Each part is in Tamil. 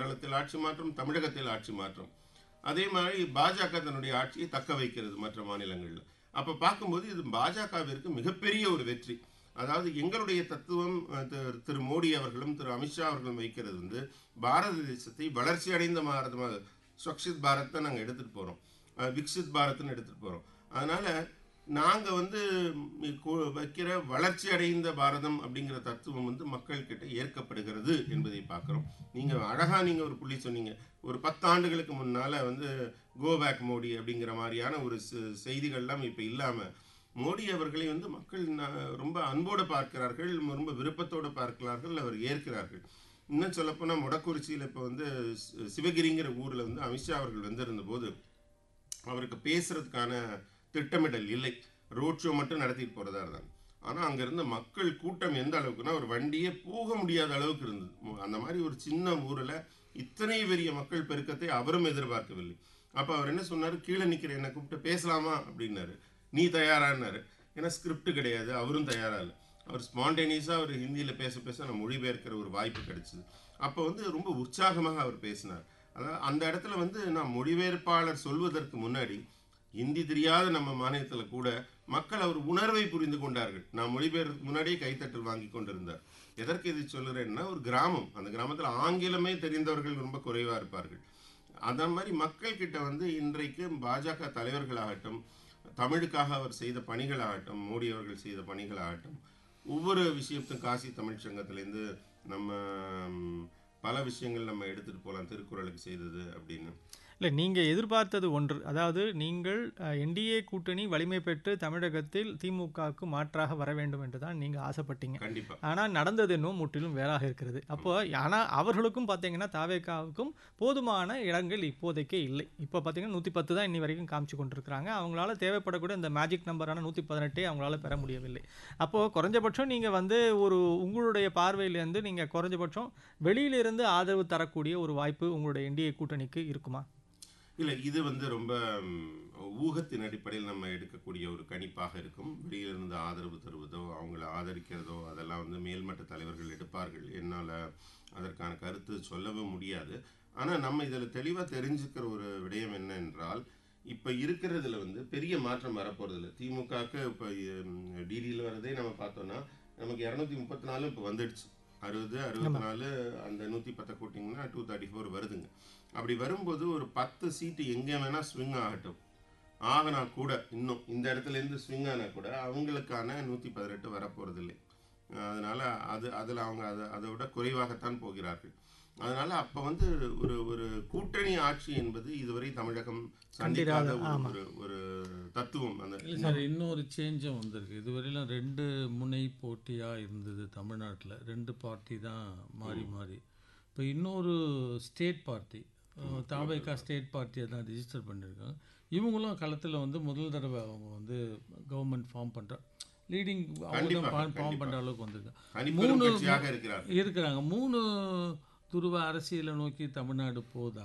கேரளத்தில் ஆட்சி மாற்றம் தமிழகத்தில் ஆட்சி மாற்றம் அதே மாதிரி பாஜக தன்னுடைய ஆட்சியை தக்க வைக்கிறது மற்ற மாநிலங்களில் அப்போ பார்க்கும்போது இது பாஜகவிற்கு மிகப்பெரிய ஒரு வெற்றி அதாவது எங்களுடைய தத்துவம் அஹ், திரு- திரு மோடி அவர்களும் திரு அமித்ஷா அவர்களும் வைக்கிறது வந்து பாரத தேசத்தை வளர்ச்சி அடைந்த பாரதமாக ஸ்வக்ஷித் பாரத்தை நாங்கள் எடுத்துகிட்டு போகிறோம் விக்சித் பாரத்னு எடுத்துகிட்டு போகிறோம் அதனால் நாங்கள் வந்து ம், கு- வைக்கிற வளர்ச்சி அடைந்த பாரதம் அப்படிங்கிற தத்துவம் வந்து மக்கள்கிட்ட ஏற்கப்படுகிறது என்பதை பார்க்குறோம் நீங்கள் அழகாக நீங்கள் ஒரு புள்ளி சொன்னீங்க ஒரு பத்து ஆண்டுகளுக்கு முன்னால் வந்து கோபேக் மோடி அப்படிங்கிற மாதிரியான ஒரு செ- செய்திகள்லாம் இப்போ இல்லாமல் மோடி அவர்களை வந்து மக்கள் ந- ரொம்ப அன்போடு பார்க்கிறார்கள் ரொம்ப விருப்பத்தோடு பார்க்கிறார்கள் அவர் ஏற்கிறார்கள் இன்னும் சொல்லப்போனால் முடக்குறிச்சியில் இப்போ வந்து சி- சிவகிரிங்கிற ஊரில் வந்து அமித்ஷா அவர்கள் வந்திருந்த போது அவருக்கு பேசுறதுக்கான திட்டமிடல் இல்லை ரோட் ஷோ மட்டும் நடத்திட்டு போகிறதா இருந்தாங்க ஆனால் அங்கே இருந்த மக்கள் கூட்டம் எந்த அளவுக்குன்னா ஒரு வண்டியே போக முடியாத அளவுக்கு இருந்தது மு- அந்த மாதிரி ஒரு சின்ன ஊரில் இத்தனை பெரிய மக்கள் பெருக்கத்தை அவரும் எதிர்பார்க்கவில்லை அப்போ அவர் என்ன சொன்னார் கீழே நிற்கிற என்னை கூப்பிட்டு பேசலாமா அப்படின்னாரு நீ தயாரானாரு ஏன்னா ஸ்கிரிப்ட் கிடையாது அவரும் தயாரா இல்லை அவர் ஸ்பான்டேனியஸாக அவர் ஹிந்தியில் பேச பேச நான் மொழிபெயர்க்கிற ஒரு வாய்ப்பு கிடைச்சிது அப்போ வந்து ரொம்ப உற்சாகமாக அவர் பேசினார் அதாவது அந்த இடத்துல வந்து நான் மொழிபெயர்ப்பாளர் சொல்வதற்கு முன்னாடி ஹிந்தி தெரியாத நம்ம மாநிலத்தில் கூட மக்கள் அவர் உணர்வை புரிந்து கொண்டார்கள் நான் மொழிபெயர்க்கு முன்னாடியே கைத்தட்டல் வாங்கி கொண்டிருந்தார் எதற்கு இது சொல்லுறேன்னா ஒரு கிராமம் அந்த கிராமத்தில் ஆங்கிலமே தெரிந்தவர்கள் ரொம்ப குறைவாக இருப்பார்கள் அந்த மாதிரி மக்கள் கிட்ட வந்து இன்றைக்கு பாஜக தலைவர்களாகட்டும் தமிழுக்காக அவர் செய்த பணிகளாகட்டும் மோடி அவர்கள் செய்த பணிகளாகட்டும் ஒவ்வொரு விஷயத்தும் காசி தமிழ் சங்கத்திலேருந்து நம்ம ம், பல விஷயங்கள் நம்ம எடுத்துகிட்டு போகலாம் திருக்குறளுக்கு செய்தது அப்படின்னு இல்லை நீங்கள் எதிர்பார்த்தது ஒன்று அதாவது நீங்கள் என்டிஏ கூட்டணி வலிமை பெற்று தமிழகத்தில் திமுகவுக்கு மாற்றாக வர வேண்டும் என்று தான் நீங்கள் ஆசைப்பட்டீங்க கண்டிப்பா ஆனால் நடந்தது என்னவோ முற்றிலும் வேறாக இருக்கிறது அப்போ ஆனால் அவர்களுக்கும் பார்த்தீங்கன்னா தாவேக்காவுக்கும் போதுமான இடங்கள் இப்போதைக்கே இல்லை இப்போ பார்த்தீங்கன்னா நூற்றி பத்து தான் இன்னி வரைக்கும் காமிச்சு கொண்டிருக்கிறாங்க அவங்களால தேவைப்படக்கூடிய இந்த மேஜிக் நம்பரான நூற்றி பதினெட்டே அவங்களால பெற முடியவில்லை அப்போது குறைஞ்சபட்சம் நீங்கள் வந்து ஒரு உங்களுடைய பார்வையிலேருந்து நீங்கள் குறைஞ்சபட்சம் வெளியிலிருந்து ஆதரவு தரக்கூடிய ஒரு வாய்ப்பு உங்களுடைய என்டிஏ கூட்டணிக்கு இருக்குமா இல்லை இது வந்து ரொம்ப ம், ஊகத்தின் அடிப்படையில் நம்ம எடுக்கக்கூடிய ஒரு கணிப்பாக இருக்கும் வெளியிலிருந்து ஆதரவு தருவதோ அவங்கள ஆதரிக்கிறதோ அதெல்லாம் வந்து மேல்மட்ட தலைவர்கள் எடுப்பார்கள் என்னால் அதற்கான கருத்து சொல்லவும் முடியாது ஆனால் நம்ம இதில் தெளிவாக தெரிஞ்சுக்கிற ஒரு விடயம் என்ன என்றால் இப்போ இருக்கிறதுல வந்து பெரிய மாற்றம் வரப்போகிறதில்ல திமுகவுக்கு இப்போ டிடியில் வரதே நம்ம பார்த்தோன்னா நமக்கு இரநூத்தி முப்பத்தி நாலு இப்போ வந்துடுச்சு அறுபது அறுபத்தி நாலு அந்த நூற்றி பத்தை கூட்டிங்கன்னா டூ தேர்ட்டி ஃபோர் வருதுங்க அப்படி வரும்போது ஒரு பத்து சீட்டு எங்கே வேணால் ஸ்விங் ஆகட்டும் ஆகினா கூட இன்னும் இந்த இடத்துல இருந்து ஸ்விங் ஆனா கூட அவங்களுக்கான நூற்றி பதினெட்டு வரப்போகிறதில்லை அதனால் அது அதில் அவங்க அதை அதை விட குறைவாகத்தான் போகிறார்கள் அதனால் அப்போ வந்து ஒரு ஒரு கூட்டணி ஆட்சி என்பது இதுவரை தமிழகம் சந்திக்காத கண்டிராத, ஒரு ஆமா. ஒரு ஒரு தத்துவம் அந்த இல்லை சார் இன்னொரு சேஞ்சும் வந்திருக்கு இதுவரையிலும் ரெண்டு முனை போட்டியாக இருந்தது தமிழ்நாட்டில் ரெண்டு பார்ட்டி தான் மாறி மாறி இப்போ இன்னொரு ஸ்டேட் பார்ட்டி தாபைக்கா ஸ்டேட் பார்ட்டியை தான் ரிஜிஸ்டர் பண்ணியிருக்காங்க இவங்களும் களத்தில் வந்து முதல் தடவை அவங்க வந்து கவர்மெண்ட் ஃபார்ம் பண்ணுற லீடிங் அவங்க கண்டிப்பா, தான் ஃபார்ம் கண்டிப்பா. பண்ணுற அளவுக்கு வந்திருக்காங்க தனிப்பெரும் மூணு- கட்சியாக இருக்கிறார் இருக்கிறாங்க மூணு துருவ அரசியலை நோக்கி தமிழ்நாடு போதா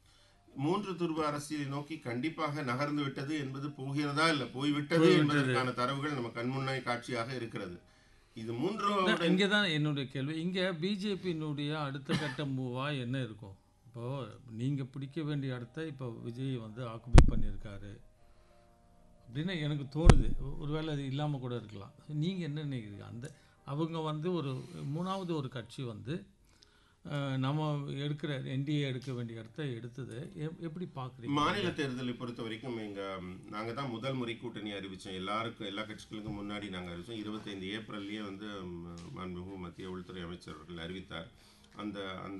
மூன்று துருவ அரசியலை நோக்கி கண்டிப்பாக நகர்ந்து விட்டது என்பது போகிறதா இல்ல போய்விட்டது என்பதற்கான தரவுகள் நம்ம கண்முன்னாய் காட்சியாக இருக்கிறது இது மூன்றாவது இங்கே தான் என்னுடைய கேள்வி இங்கே பிஜேபியினுடைய அடுத்த கட்ட மூவாக என்ன இருக்கும் இப்போது நீங்கள் பிடிக்க வேண்டிய இடத்த இப்போ விஜய் வந்து ஆக்குபை பண்ணியிருக்காரு அப்படின்னு எனக்கு தோணுது ஒ- ஒருவேளை அது இல்லாமல் கூட இருக்கலாம் நீங்கள் என்ன நினைக்கிறீங்க அந்த அவங்க வந்து ஒரு மூணாவது ஒரு கட்சி வந்து அஹ், நம்ம எடுக்கிற என்டிஏ எடுக்க வேண்டிய இடத்த எடுத்தது எப்- எப்படி பார்க்குறீங்க மாநில தேர்தலை பொறுத்த வரைக்கும் எங்க ம், நாங்க தான் முதல் முறை கூட்டணி அறிவிச்சோம் எல்லாருக்கும் எல்லா கட்சிகளுக்கும் முன்னாடி நாங்க அறிவிச்சோம் இருபத்தைந்து ஏப்ரல்லையே வந்து ம், மாண்புமிகு மத்திய உள்துறை அமைச்சர் அவர்கள் அறிவித்தார் அந்த அந்த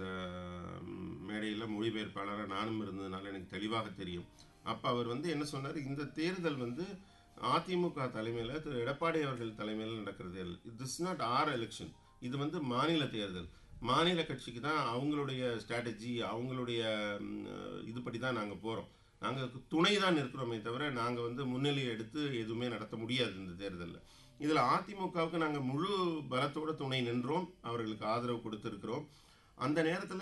ம், மேடையில் மொழிபெயர்ப்பாளராக நானும் இருந்ததுனால எனக்கு தெளிவாக தெரியும் அப்போ அவர் வந்து என்ன சொன்னார் இந்த தேர்தல் வந்து அதிமுக தலைமையில் திரு எடப்பாடி அவர்கள் தலைமையில் நடக்கிற தேர்தல் திஸ் நாட் ஆர் எலெக்ஷன் இது வந்து மாநில தேர்தல் மாநில கட்சிக்கு தான் அவங்களுடைய ஸ்ட்ராட்டஜி அவங்களுடைய ம், இதுபடி தான் நாங்கள் போகிறோம் நாங்கள் துணை தான் இருக்கிறோமே தவிர நாங்கள் வந்து முன்னிலையை எடுத்து எதுவுமே நடத்த முடியாது இந்த தேர்தலில் இதில் அதிமுகவுக்கு நாங்கள் முழு பலத்தோட துணை நின்றோம் அவர்களுக்கு ஆதரவு கொடுத்துருக்கிறோம் அந்த நேரத்தில்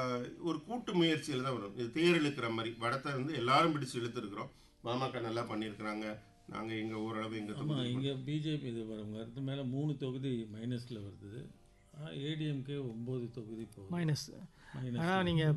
ஒரு கூட்டு முயற்சியில் தான் வரும் இது தேர் இழுக்கிற மாதிரி வடத்தை வந்து எல்லாரும் பிடிச்சு இழுத்துருக்குறோம் பாமக நல்லா பண்ணியிருக்கிறாங்க நாங்கள் எங்கள் ஓரளவு எங்கள் ஆமாம் தொகுதி இங்கே பிஜேபி இது வரும் அடுத்து மேலே மூணு தொகுதி மைனஸில் வருது ஏடிஎம்கே ஒம்பது தொகுதி போகுது மைனஸ் மைனஸ் ஆனால் நீங்கள்